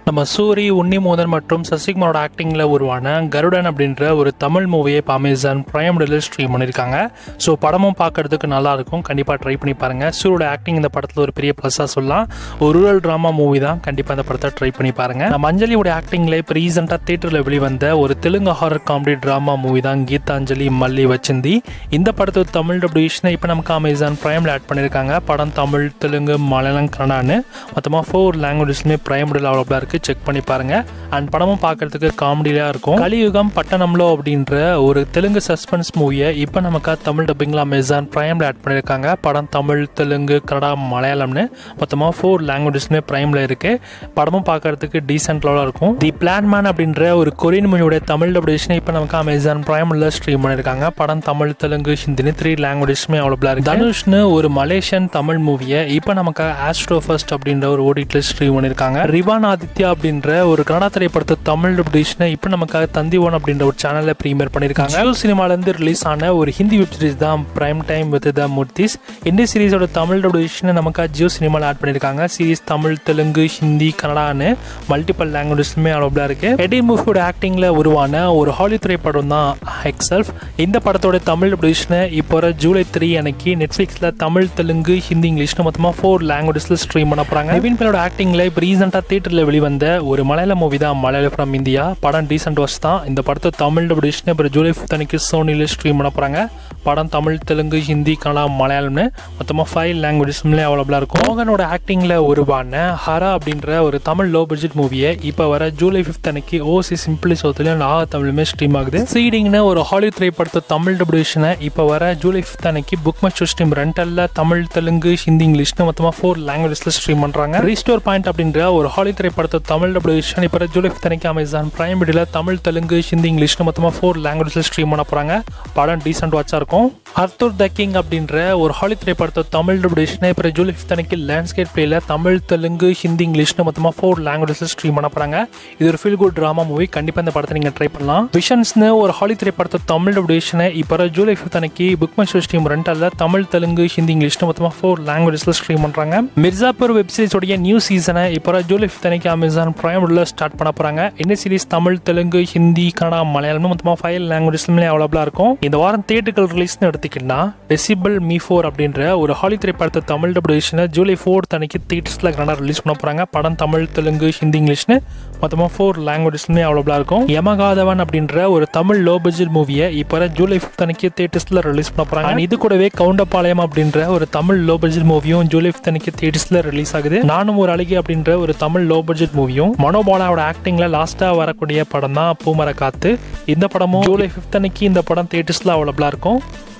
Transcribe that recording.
நம்ம சூரி உன்னிமோதன் மற்றும் சசிகுமாரோட ஆக்டிங்கில் உருவான கருடன் அப்படின்ற ஒரு தமிழ் மூவியை இப்போ அமேசான் பிரைம் டெலில் ஸ்ட்ரீம் பண்ணியிருக்காங்க ஸோ படமும் பார்க்கறதுக்கு நல்லா இருக்கும் கண்டிப்பாக ட்ரை பண்ணி பாருங்கள் சூரியோட ஆக்டிங் இந்த படத்தில் ஒரு பெரிய ப்ளஸ்ஸாக சொல்லலாம் ஒரு ரூரல் ட்ராமா மூவி தான் கண்டிப்பாக இந்த படத்தை ட்ரை பண்ணி பாருங்கள் நம்ம அஞ்சலியோட ஆக்டிங்கில் இப்போ ரீசெண்டாக தேட்டரில் வெளிவந்த ஒரு Telugu horror comedy drama movie தான் கீதாஞ்சலி மல்லி வச்சிந்தி இந்த படத்தோட தமிழ் டப்டியூஷனை இப்போ நமக்கு அமேசான் பிரைமில் ஆட் பண்ணியிருக்காங்க படம் தமிழ் தெலுங்கு மலையாளம் கன்னடான்னு மொத்தமாக ஃபோர் லாங்குவேஜஸ்லுமே பிரைம் டெல் அவைலபிளாக இருக்குது செக் பண்ணி பாருங்கள் அண்ட் படமும் பார்க்கறதுக்கு காமெடியாக இருக்கும் கலியுகம் பட்டணம்லோ அப்படின்ற ஒரு தெலுங்கு சஸ்பென்ஸ் மூவியை இப்போ நமக்கு தமிழ் டப்பிங்கில் அமேசான் பிரைமில் ஆட் பண்ணியிருக்காங்க படம் தமிழ் தெலுங்கு கன்னடா மலையாளம்னு மொத்தமாக ஃபோர் லாங்குவேஜஸ்மே பிரைமில் இருக்குது படமும் பார்க்கறதுக்கு டீசென்ட் லெவலாக இருக்கும் தி பிளான் மேன் அப்படின்ற ஒரு கொரியன் மூவியோட தமிழ் டப்டேஷனை இப்போ நமக்கு அமேசான் பிரைமில் ஸ்ட்ரீம் பண்ணியிருக்காங்க படம் தமிழ் தெலுங்கு ஹிந்தின்னு த்ரீ லாங்குவேஜஸ்மே அவைலபிளாக இருக்குது தனுஷ்னு ஒரு மலேசியன் தமிழ் மூவியை இப்போ நமக்கு ஆஸ்ட்ரோ ஃபர்ஸ்ட் அப்படின்ற ஒரு ஓடிடியில் ஸ்ட்ரீம் பண்ணியிருக்காங்க ரிவான் ஆதித்யா அப்படின்ற ஒரு கன்னடா திரைப்படத்தை தமிழ் டப்டேஷனை இப்போ நமக்காக தந்தி ஒன் அப்படின்ற ஒரு சேனலில் ப்ரீமியர் பண்ணியிருக்காங்க ஜியோ சினிமாலேருந்து ரிலீஸ் ஆன ஒரு ஹிந்தி வெப் சீரிஸ் தான் prime time with the Murthys இந்த சீரிஸோட தமிழ் டப்டேஷனை நமக்காக ஜியோ சினிமாவில் ஆட் பண்ணியிருக்காங்க சீரிஸ் தமிழ் தெலுங்கு ஹிந்தி கன்னடான்னு மல்டிபிள் லாங்குவேஜஸ்லுமே அவைலபிளாக இருக்கு எடி மூஃபோட ஆக்டிங்கில் உருவான ஒரு ஹாலி திரைப்படம் தான் ஹெக்ஸல்ஃப் இந்த படத்தோட தமிழ் டப்டேஷனை இப்போ வர ஜூலை த்ரீ அன்னைக்கு நெட்ஃப்ளிக்ஸில் தமிழ் தெலுங்கு ஹிந்தி இங்கிலீஷ்னு மொத்தமாக ஃபோர் லாங்குவேஜஸில் ஸ்ட்ரீம் பண்ண போகிறாங்க நிவின் பேரோட ஆக்டிங்கில் இப்போ ரீசெண்டாக தேட்டரில் வெளிவந்த ஒரு மலையாள மூவி தான் மலையாள ஃப்ரம் இந்தியா படம் டீசென்ட் வாஸ் தான் இந்த படத்தை தமிழ் டப்டேஷன் இப்போ ஜூலை ஃபிஃப்த் அன்னைக்கு சோனியில் ஸ்ட்ரீம் பண்ண போகிறாங்க படம் தமிழ் தெலுங்கு ஹிந்தி கன்னடா மலையாளம்னு மொத்தமாக ஃபைவ் லாங்குவேஜஸ்லேயே அவைலபிளாக இருக்கும் மோகனோட ஆக்டிங்கில் உருவான ஹரா அப்படின்ற ஒரு தமிழ் லோ பட்ஜெட் மூவியை இப்போ வர ஜூலை ஃபிஃப்த் அன்னைக்கு ஓசி சிம்பிளி சோத்துலையும் நாக தமிழுமே ஸ்ட்ரீம் ஆகுது சீடிங்னு ஒரு ஹாலி திரைப்படத்தை தமிழ் டப்டேஷனை இப்போ வர ஜூலை ஃபிஃப்த் அன்னைக்கு புக் மச் ஸ்ட்ரீம் ரெண்டல்ல தமிழ் தெலுங்கு ஹிந்தி இங்கிலீஷ்னு மொத்தமாக ஃபோர் லாங்குவேஜஸில் ஸ்ட்ரீம் பண்ணுறாங்க ரீஸ்டோர் பாயிண்ட் அப்படின்ற ஒரு ஹாலி திரைப்படத்தை தமிழ் டப்டேஷன் இப்போ வர ஜூலை ஃபிஃப்த் அன்னைக்கு அமேசான் பிரைம் வீடியோல தமிழ் தெலுங்கு ஹிந்தி இங்கிலீஷ்னு மொத்தமாக ஃபோர் லாங்குவேஜஸில் ஸ்ட்ரீம் பண்ண போகிறாங்க படம் டீசென்ட் வாட்சாக இருக்கும் அர்த்தூர் த கிங் அப்படின்ற ஒரு ஹாலி திரைப்படத்தை தமிழ் டப்டேஷனை இப்போ ஜூலை ஃபிஃப்த் அன்னைக்கு லேண்ட்ஸ்கேப் பிளேல தமிழ் தெலுங்கு ஹிந்தி இங்கிலீஷ்னு மொத்தமாக ஃபோர் லாங்குவேஜஸில் ஸ்ட்ரீம் பண்ண போகிறாங்க இது ஒரு ஃபீல் குட் ட்ராமா மூவி கண்டிப்பாக இந்த படத்தை நீங்கள் ட்ரை பண்ணலாம் விஷன்ஸ்னு ஒரு ஹாலி திரைப்படத்தை தமிழ் டப்டேஷனை இப்போ ஜூலை ஃபிஃப்த் அன்னைக்கு புக் மை ஷோ ஸ்ட்ரீம் ரெண்டல்ல தமிழ் தெலுங்கு ஹிந்தி இங்கிலீஷ்னு மொத்தமாக ஃபோர் லாங்குவேஜஸில் ஸ்ட்ரீம் பண்ணுறாங்க மிர்சாப்பூர் வெப் சீரிஸோடைய நியூ சீசனை இப்போ ஜூலை ஃபிஃப்த் அன்னைக்கு அமேசான் பிரைமில் ஸ்டார்ட் பண்ண போகிறாங்க இந்த சீரிஸ் தமிழ் தெலுங்கு ஹிந்தி கன்னடா மலையாளம் மொத்தமாக ஃபைவ் லாங்குவேஜஸ்லுமே அவைலபிளாக இருக்கும் இந்த வாரம் தேட்டர்கள் ரிலீஸ்னு எடுத்துக்கிட்டா டெசிபிள் மீ ஃபோர் அப்படின்ற ஒரு ஹாலி திரைப்படத்தை தமிழ் டப்டேஷனை ஜூலை ஃபோர்த் அன்னைக்கு தேட்டர்ஸில் கன்னடா ரிலீஸ் பண்ண போகிறாங்க படம் தமிழ் தெலுங்கு ஹிந்தி இங்கிலீஷ்னு மொத்தமாக ஃபோர் லாங்குவேஜஸ்லுமே அவைலபிளாக இருக்கும் யமகாதவன் அப்படின்ற ஒரு தமிழ் லோ பட்ஜெட் மூவியை இப்போ ஜூலை ஃபிஃப்த் அன்னைக்கு தேட்டர்ஸில் ரிலீஸ் பண்ண போகிறாங்க And இது கூடவே கவுண்டபாளையம் அப்படின்ற ஒரு தமிழ் லோ பட்ஜெட் மூவியும் ஜூலை ஃபிஃப்த் அன்னைக்கு தேட்டர்ஸில் ரிலீஸ் ஆகுது நானும் ஒரு அழகி அப்படின்ற ஒரு தமிழ் லோ பட்ஜெட் மூவியும் மனோபாலாவோட ஆக்டிங்கில் லாஸ்ட்டாக வரக்கூடிய படம் தான் பூமர காத்து இந்த படமும் ஜூலை ஃபிஃப்த் அன்னைக்கு இந்த படம் தேட்டர்ஸில் அவைலபிளாக இருக்கும்